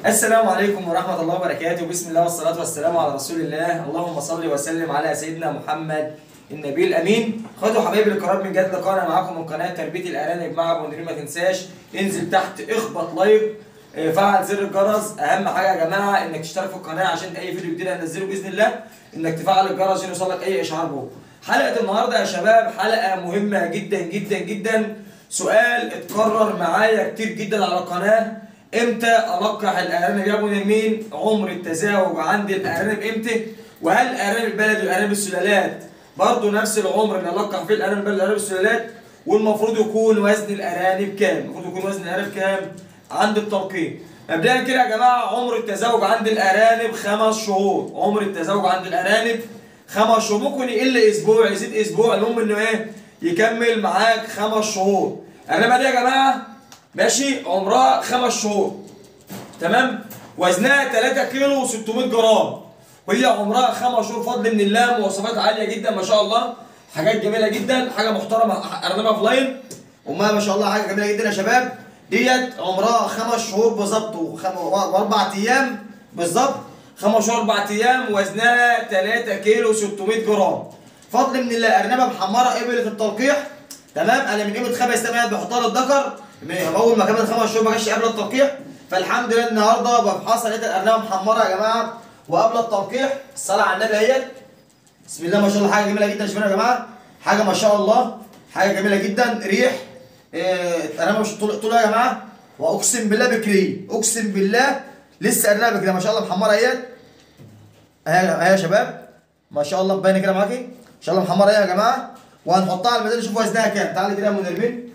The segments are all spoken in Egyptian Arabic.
السلام عليكم ورحمة الله وبركاته بسم الله والصلاة والسلام على رسول الله اللهم صل وسلم على سيدنا محمد النبي الأمين خدوا حبايبي الكرام من جد لقانا معاكم من قناة تربية الأرانب مع أبو نريم ما تنساش انزل تحت اخبط لايك اه، فعل زر الجرس أهم حاجة يا جماعة إنك تشترك في القناة عشان أي فيديو جديد هنزله بإذن الله إنك تفعل الجرس عشان يوصلك أي إشعار به حلقة النهاردة يا شباب حلقة مهمة جدا جدا جدا سؤال اتكرر معايا كتير جدا على القناة امتى القح الارانب يا ابو نرمين عمر التزاوج عند الارانب امتى وهل الارانب البلدي والارانب السلالات برضه نفس العمر اللي القح فيه الارانب البلدي والارانب السلالات والمفروض يكون وزن الارانب كام المفروض يكون وزن الارانب كام عند التلقيح مبدئيا كده يا جماعه عمر التزاوج عند الارانب خمس شهور عمر التزاوج عند الارانب خمس شهور ممكن يقل اسبوع يزيد اسبوع المهم انه ايه يكمل معاك خمس شهور الارنبه دي يا جماعه ماشي عمرها خمس شهور تمام وزنها 3 كيلو و600 جرام وهي عمرها خمس شهور فضل من الله مواصفات عاليه جدا ما شاء الله حاجات جميله جدا حاجه محترمه ارنبه في لاين امها ما شاء الله حاجه جميله جدا يا شباب ديت عمرها خمس شهور بالظبط وخم- واربع ايام بالظبط خمس شهور اربع ايام وزنها 3 كيلو 600 جرام فضل من الله ارنبه محمره قبلت التلقيح تمام انا من قيمه خمس سنوات بحطها للذكر من اول ما كمل خمس شهور ما جاش قبل التلقيح فالحمد لله النهارده بفحصها لقيت الارنبه محمره يا جماعه وقبل التلقيح الصلاه على النبي اهيت بسم الله ما شاء الله حاجه جميله جدا شوفوا يا جماعه حاجه ما شاء الله حاجه جميله جدا ريح إيه انا مش طول طول يا جماعه واقسم بالله بكري اقسم بالله لسه قرنها بكري ما شاء الله محمره اهيت اهي اهي يا شباب ما شاء الله باينه كده معاكي ان شاء الله محمره اهي يا جماعه وهنحطها على الميزان نشوف وزنها كام تعالي كده يا ام نرمين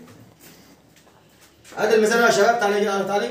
ادي الميزان يا شباب تعالي كده تعالي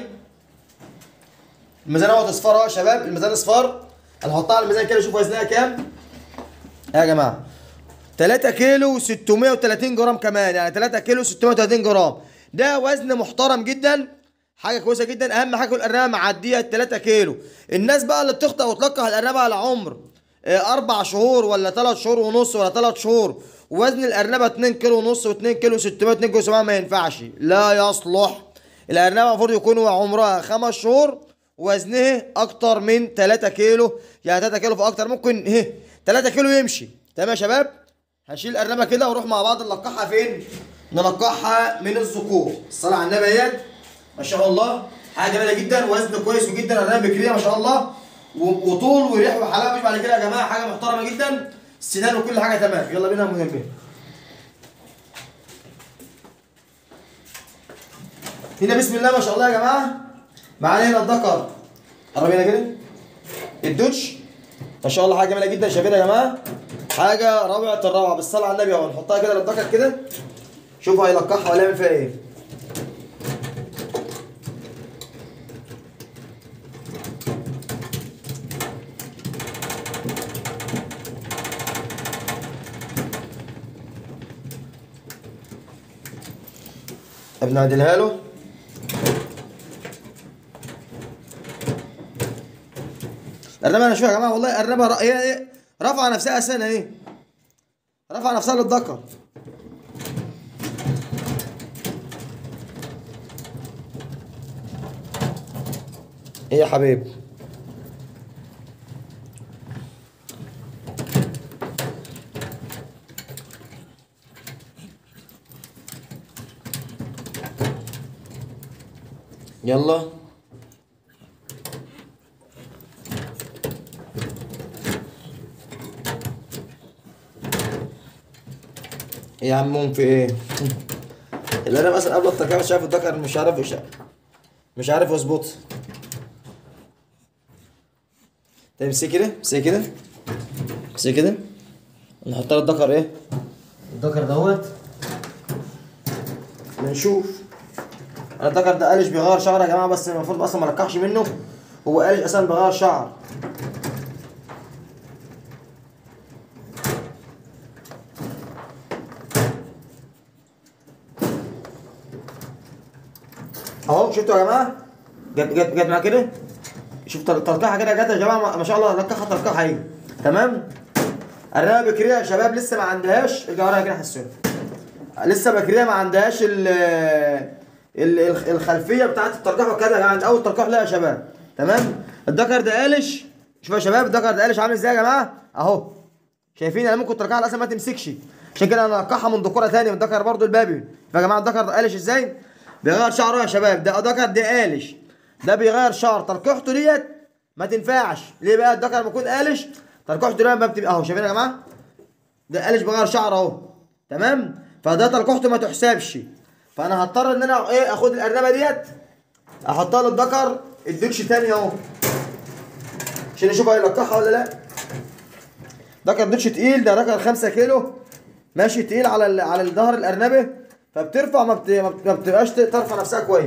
الميزان اهو اصفار اهو يا شباب الميزان اصفار هنحطها على الميزان كده نشوف وزنها كام يا جماعه 3 كيلو و630 جرام كمان يعني 3 كيلو 630 جرام ده وزن محترم جدا حاجه كويسه جدا اهم حاجه الارنبه معديه 3 كيلو الناس بقى اللي بتخطئ وتلقح الارنبه على عمر آه، اربع شهور ولا ثلاث شهور ونص ولا ثلاث شهور وزن الارنبه 2 كيلو ونص و2 كيلو 602 كيلو 700 ما ينفعش لا يصلح الارنبه المفروض يكون عمرها خمس شهور وزنه اكتر من 3 كيلو يعني 3 كيلو فاكتر ممكن ايه 3 كيلو يمشي تمام يا شباب هنشيل الارنبه كده ونروح مع بعض نلقحها فين نلقحها من الذكور الصلاه على النبي اهيت ما شاء الله حاجه جميله جدا وزن كويس جدا ارنبه بكريه ما شاء الله و- وطول وريح وحلاوه مش بعد كده يا جماعه حاجه محترمه جدا السنان وكل حاجه تمام يلا بينا يا مهمين هنا بسم الله ما شاء الله يا جماعه معانا هنا الذكر قرب هنا كده الدوتش ما شاء الله حاجه جميله جدا شايفين يا جماعه حاجه روعه الروعه بالصلاه على النبي اهو نحطها كده للذكر كده شوفوا هيلقحها ولا يعمل فيها ايه بنعدلها له الربا انا شوف يا جماعه والله الربا ر- هي ايه رفع نفسها اساسا ايه رفع نفسها للذكر ايه يا حبيب يلا إيه يا عمهم في ايه اللي انا مثلا قبل التركيبه شايف الذكر مش عارف مش مش عارف يظبط طيب امسك كده امسك كده امسك كده نحط له الذكر ايه الذكر دوت بنشوف انا الذكر ده قالش بيغير شعر يا جماعه بس المفروض اصلا ما ركحش منه هو قالش اصلا بيغير شعر اهو شفتوا يا جماعه جت جت جت معايا كده شوف تل- تلقيحه كده جت يا جماعه ما- ما شاء الله لقحها تلقيحه اهي تمام الرنبه بكريه يا شباب لسه ما عندهاش ارجعوا ورايا كده حسون لسه بكريه ما عندهاش ال ال- ال- الخلفيه بتاعت التلقيح وكده يا جماعه عند اول تلقيح لا يا شباب تمام الذكر ده قالش شوفوا يا شباب الذكر ده قالش عامل ازاي يا جماعه اهو شايفين انا ممكن تركعها اصلا ما تمسكش عشان كده انا اركعها من ذكوره ثانيه من الذكر برضو البابي فيا جماعه الذكر ده قالش ازاي بيغير شعره يا شباب ده ذكر ده قالش ده بيغير شعر تركيحته ديت ما تنفعش ليه بقى الذكر لما يكون قالش تركيحته ديت ما بتبقى اهو شايفين يا جماعه ده قالش بغير شعر اهو تمام فده تركيحته ما تحسبش فانا هضطر ان انا ايه اخد الارنبه ديت احطها للذكر الدكش تاني اهو عشان نشوف هيلقحها ولا لا ذكر دكش تقيل ده ذكر 5 كيلو ماشي تقيل على ال- على الظهر الارنبه فبترفع ما, بت... ما بت- ما بتبقاش ترفع نفسها كويس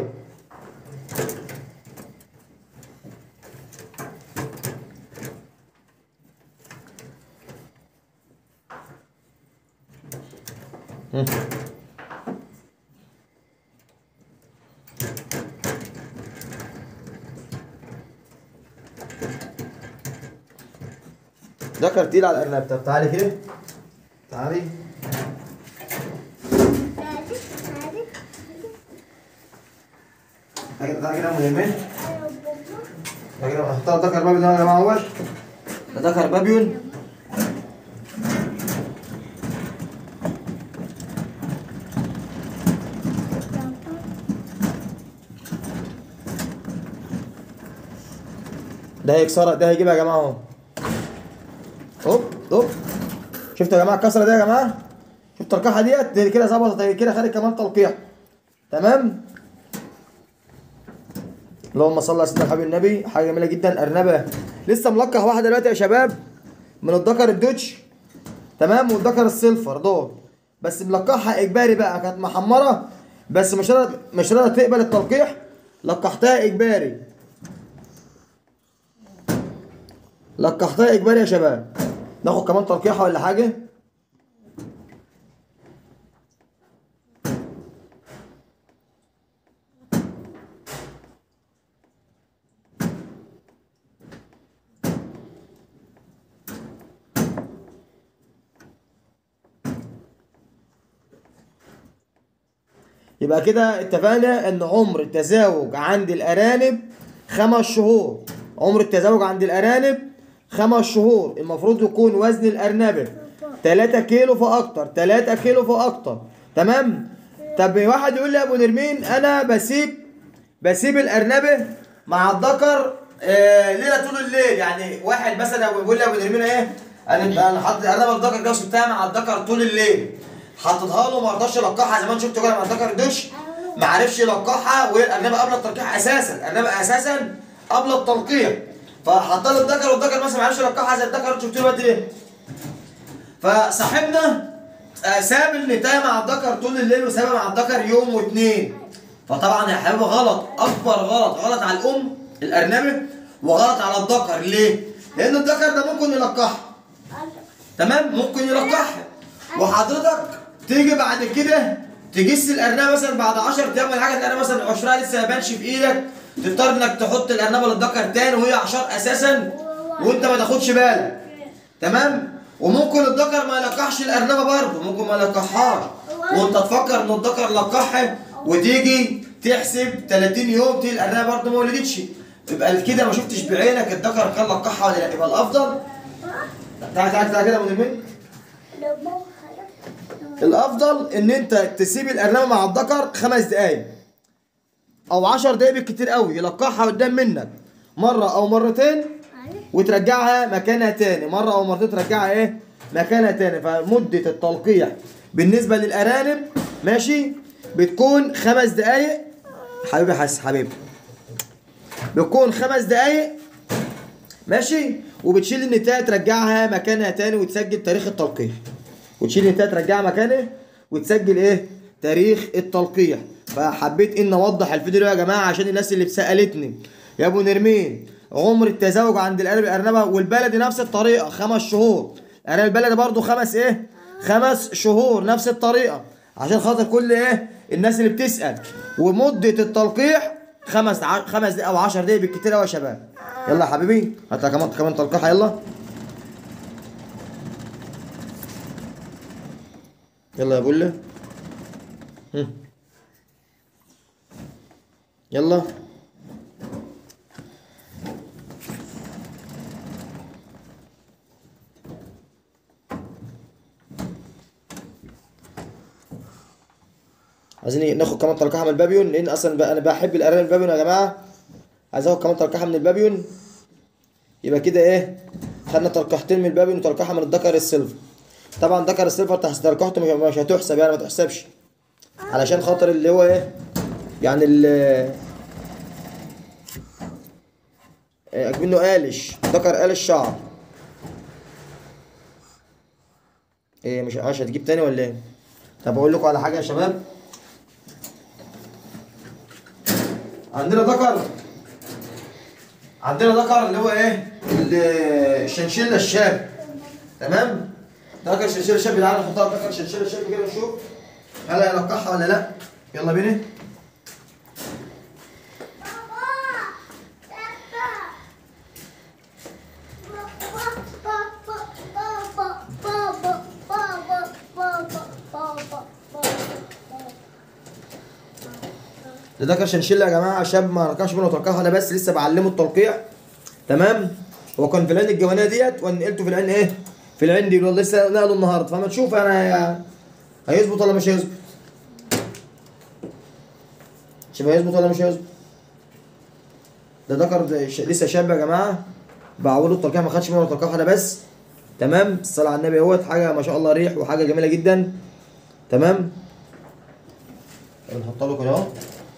ذكر تقيل على الارنب طب تعالي كده تعالي تعالي كده تعالي كده مهمين تعالي كده هختار ذكر بابي ده يا جماعه اول ده ذكر بابيون ده هيكسرها ده هيجيبها يا جماعه اهو هوب هوب شفتوا يا جماعه الكسره دي يا جماعه شفتوا التلقيحه ديت دي كده ظبطت هي كده خدت كمان تلقيح تمام اللهم صل على سيدنا حبيب النبي حاجه جميله جدا ارنبه لسه ملقح واحده دلوقتي يا شباب من الذكر الدوتش تمام والذكر السيلفر دول بس ملقحها اجباري بقى كانت محمره بس مش راضيه مش راضيه تقبل التلقيح لقحتها اجباري لقحتها اجباري يا شباب ناخد كمان تلقيحه ولا حاجه يبقى كده اتفقنا ان عمر التزاوج عند الارانب خمس شهور عمر التزاوج عند الارانب خمس شهور المفروض يكون وزن الارنبه 3 كيلو فاكتر 3 كيلو فاكتر تمام طب واحد يقول لي يا ابو نرمين انا بسيب بسيب الارنبه مع الذكر آه ليله طول الليل يعني واحد مثلا يقول لي يا ابو نرمين ايه انا انا حاطط الارنبه الذكر ده وسبتها مع الذكر طول الليل حطيتها له ما رضاش يلقحها زمان شفت كده مع الذكر الدش ما عرفش يلقحها وهي الارنبه قبل التلقيح اساسا الارنبه اساسا قبل التلقيح فحطها له الذكر والذكر مثلا ما عرفش يلقحها زي الذكر اللي شفتوه دلوقتي ايه فصاحبنا آه، ساب النتايه مع الذكر طول الليل وسابها مع الذكر يوم واثنين فطبعا يا حبيبي غلط اكبر غلط غلط على الام الارنبه وغلط على الذكر ليه؟ لان الذكر ده ممكن يلقحها تمام ممكن يلقحها وحضرتك تيجي بعد كده تجس الارنبه مثلا بعد 10 ايام ولا حاجه تلاقي مثلا عشرها لسه ما بانش في ايدك تضطر انك تحط الارنبه للذكر تاني وهي عشار اساسا وانت ما تاخدش بالك تمام وممكن الذكر ما يلقحش الارنبه برضه ممكن ما يلقحهاش وانت تفكر ان الذكر لقحها وتيجي تحسب 30 يوم تيجي الارنبه برضه ما ولدتش يبقى كده ما شفتش بعينك الذكر كان لقحها ولا لا يبقى الافضل تعالى تعالى تعالى كده يا ابو نجمين الافضل ان انت تسيب الارنبه مع الذكر خمس دقايق او عشر دقايق بالكتير قوي يلقحها قدام منك مره او مرتين وترجعها مكانها تاني مره او مرتين ترجعها ايه مكانها تاني فمده التلقيح بالنسبه للارانب ماشي بتكون خمس دقايق حبيبي حس حبيبي بتكون خمس دقايق ماشي وبتشيل النتايه ترجعها مكانها تاني وتسجل تاريخ التلقيح وتشيل النتايه ترجعها مكانها وتسجل ايه تاريخ التلقيح فحبيت ان اوضح الفيديو ده يا جماعه عشان الناس اللي سالتني يا ابو نرمين عمر التزاوج عند الارنب الارنبه والبلدي نفس الطريقه خمس شهور الارنب البلدي برضو خمس ايه خمس شهور نفس الطريقه عشان خاطر كل ايه الناس اللي بتسال ومده التلقيح خمس ع... خمس دقايق او 10 دقايق بالكتير قوي يا شباب يلا يا حبيبي هات لك كمان كمان تلقيحه يلا يلا يا بوله هم. يلا عايزين ناخد كمان تلقيحه من البابيون لان اصلا بقى انا بحب الارانب البابيون يا جماعه عايز اخد كمان تلقيحه من البابيون يبقى كده ايه خدنا تلقيحتين من البابيون وتلقيحه من الذكر السيلفر طبعا ذكر السيلفر تحت تلقيحته مش- مش هتحسب يعني ما تحسبش علشان خاطر اللي هو ايه يعني ال اكمنه قالش ذكر قالش شعر ايه مش مش هتجيب تاني ولا ايه طب اقول لكم على حاجه يا شباب عندنا ذكر عندنا ذكر اللي هو ايه ال- الشنشله الشاب تمام ذكر الشنشله الشاب تعالى نحطها ذكر الشنشله الشاب كده نشوف هل هيلقحها ولا لا يلا بينا ده ذكر شنشله يا جماعه شاب ما ركعش منه تلقيح انا بس لسه بعلمه التلقيح تمام هو كان في العين الجوانيه ديت ونقلته في العين ايه في العين دي والله لسه نقله النهارده فما تشوف انا هيظبط ولا مش هيظبط شوف هيظبط ولا مش هيظبط ده ذكر ده ش- لسه شاب يا جماعه بعوله التلقيح ما خدش منه تلقيح انا بس تمام الصلاه على النبي اهوت حاجه ما شاء الله ريح وحاجه جميله جدا تمام نحط له كده اهو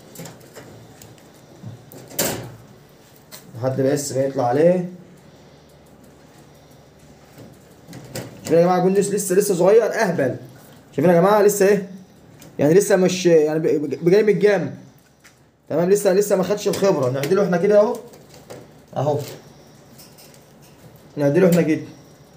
لحد بس ما يطلع عليه شايفين يا جماعه جندس لسه لسه صغير اهبل شايفين يا جماعه لسه ايه يعني لسه مش يعني ب- ب- جاي من الجام تمام لسه لسه ما خدش الخبره نعدله احنا كده اهو اهو نعدله احنا كده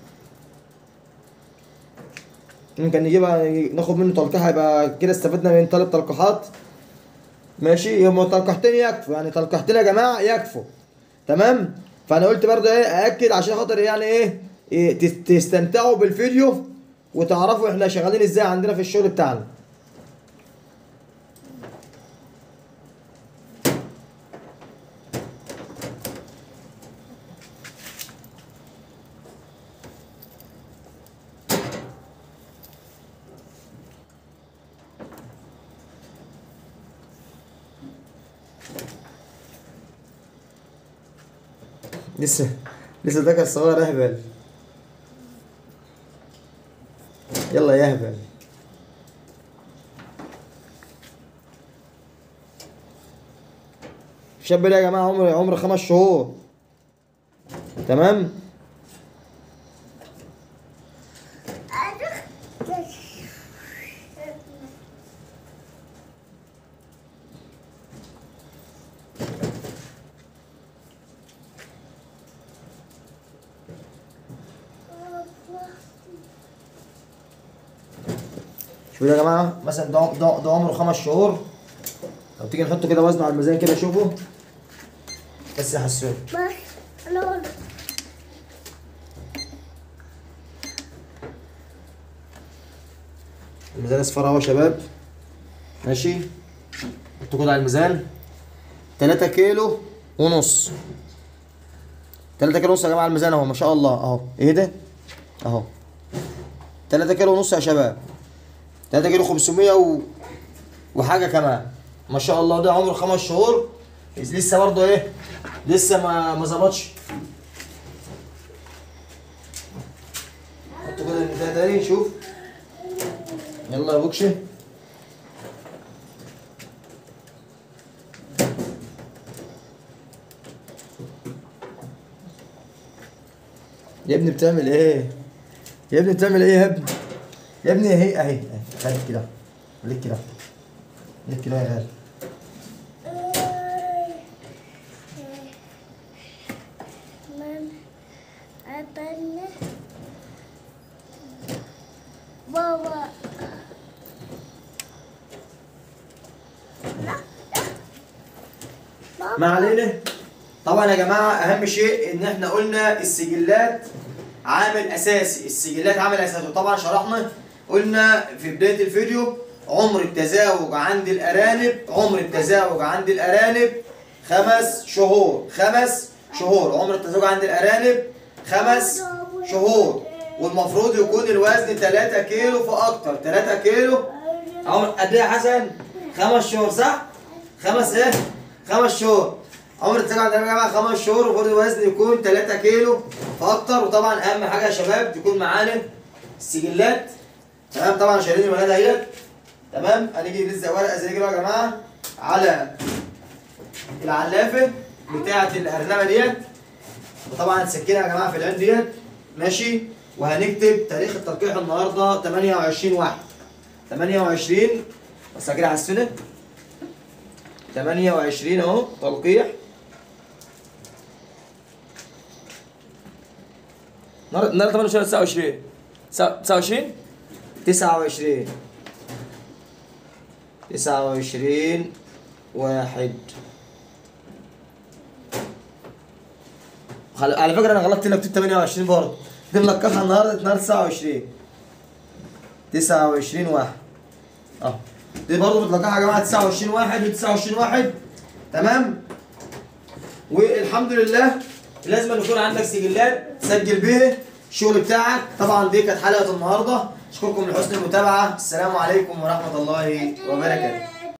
ممكن نجيبها ناخد منه تلقيحه يبقى كده استفدنا من ثلاث تلقيحات ماشي هم تلقيحتين يكفوا يعني تلقيحتين يا جماعه يكفوا تمام فانا قلت برضه ايه ااكد عشان خاطر يعني ايه, إيه تس- تستمتعوا بالفيديو وتعرفوا احنا شغالين ازاي عندنا في الشغل بتاعنا لسه لسه ذكر صغير اهبل يلا يا اهبل الشاب ده يا جماعه عمر عمر خمس شهور تمام شوفوا يا جماعه مثلا ده ده, ده عمره خمس شهور لو تيجي نحطه كده وزنه على الميزان كده شوفوا بس يا حسون الميزان اصفر اهو يا شباب ماشي حطوا كده على الميزان 3 كيلو ونص 3 كيلو ونص يا جماعه على الميزان اهو ما شاء الله اهو ايه ده اهو 3 كيلو ونص يا شباب 3 كيلو 500 و... وحاجه كمان ما شاء الله ده عمره خمس شهور لسه برضه ايه لسه ما ما ظبطش حطوا كده البتاع تاني شوف يلا يا بوكشي يا ابني بتعمل ايه؟ يا ابني بتعمل ايه يا ابني؟ يا ابني اهي اهي اهي خليك كده خليك كده خليك كده يا غالي بابا ما علينا طبعا يا جماعه اهم شيء ان احنا قلنا السجلات عامل اساسي السجلات عامل اساسي طبعا شرحنا قلنا في بدايه الفيديو عمر التزاوج عند الارانب عمر التزاوج عند الارانب خمس شهور خمس شهور عمر التزاوج عند الارانب خمس شهور والمفروض يكون الوزن 3 كيلو فاكتر 3 كيلو عمر قد ايه يا حسن خمس شهور صح؟ خمس ايه؟ خمس شهور عمر التجمع ده يا جماعه خمس شهور وفرد الوزن يكون 3 كيلو فاكتر وطبعا اهم حاجه يا شباب تكون معانا السجلات تمام طبعا شايلين المنادة اهيت تمام هنيجي نلزق ورقه زي كده يا جماعه على العلافه بتاعه الارنبه ديت وطبعا هنسكنها يا جماعه في العين ديت ماشي وهنكتب تاريخ التلقيح النهارده 28 واحد 28 بس كده على السنه 28 اهو تلقيح النهارده النهارده 28 29 29 29 واحد خل... على فكرة أنا غلطت لك 28 برضه دي ملقحة النهاردة النهاردة 29 29 واحد اه دي برضه متلقحة يا جماعة 29 واحد و 29 واحد تمام والحمد لله لازم أن يكون عندك سجلات تسجل به الشغل بتاعك طبعا دي كانت حلقة النهاردة أشكركم لحسن المتابعة السلام عليكم ورحمة الله وبركاته